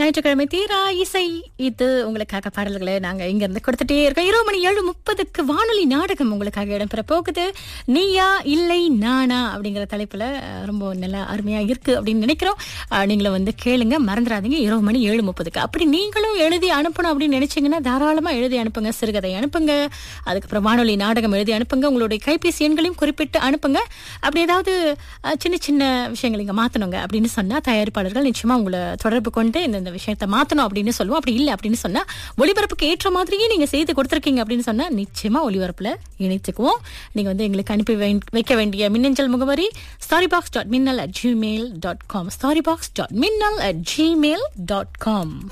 ஞாயிற்றுக்கிழமை தீரா இசை இது உங்களுக்காக பாடல்களை நாங்க இங்க இருந்து கொடுத்துட்டே இருக்கோம் இரவு மணி ஏழு முப்பதுக்கு வானொலி நாடகம் உங்களுக்காக இடம்பெற போகுது நீயா இல்லை நானா அப்படிங்கிற தலைப்புல அஹ், ரொம்ப நல்லா அருமையா இருக்கு அப்படின்னு நினைக்கிறோம் அஹ், நீங்களும் வந்து கேளுங்க மறந்துடாதீங்க இரவு மணி ஏழு முப்பதுக்கு அப்படி நீங்களும் எழுதி அனுப்பணும் அப்படின்னு நினைச்சீங்கன்னா தாராளமா எழுதி அனுப்புங்க சிறுகதை அனுப்புங்க அதுக்கப்புறம் வானொலி நாடகம் எழுதி அனுப்புங்க உங்களுடைய கைபேசி எண்களையும் குறிப்பிட்டு அனுப்புங்க அப்படி ஏதாவது அஹ், சின்ன சின்ன விஷயங்கள் இங்க மாத்தணுங்க அப்படின்னு சொன்னா தயாரிப்பாளர்கள் நிச்சயமா உங்களை தொடர்பு கொண்டு இந்த இந்த விஷயத்தை மாத்தணும் அப்படின்னு சொல்லுவோம் அப்படி இல்லை அப்படின்னு சொன்னா ஒளிபரப்புக்கு ஏற்ற மாதிரியே நீங்க செய்து கொடுத்துருக்கீங்க அப்படின்னு சொன்னா நிச்சயமா ஒளிபரப்புல இணைத்துக்குவோம் நீங்க வந்து எங்களுக்கு அனுப்பி வை- வைக்க வேண்டிய மின்னஞ்சல் முகவரி ஸ்டாரி பாக்ஸ் டாட் மின்னல் at Gmail dot com starry box dot மின்னல் அட் ஜிமெயில் டாட் காம்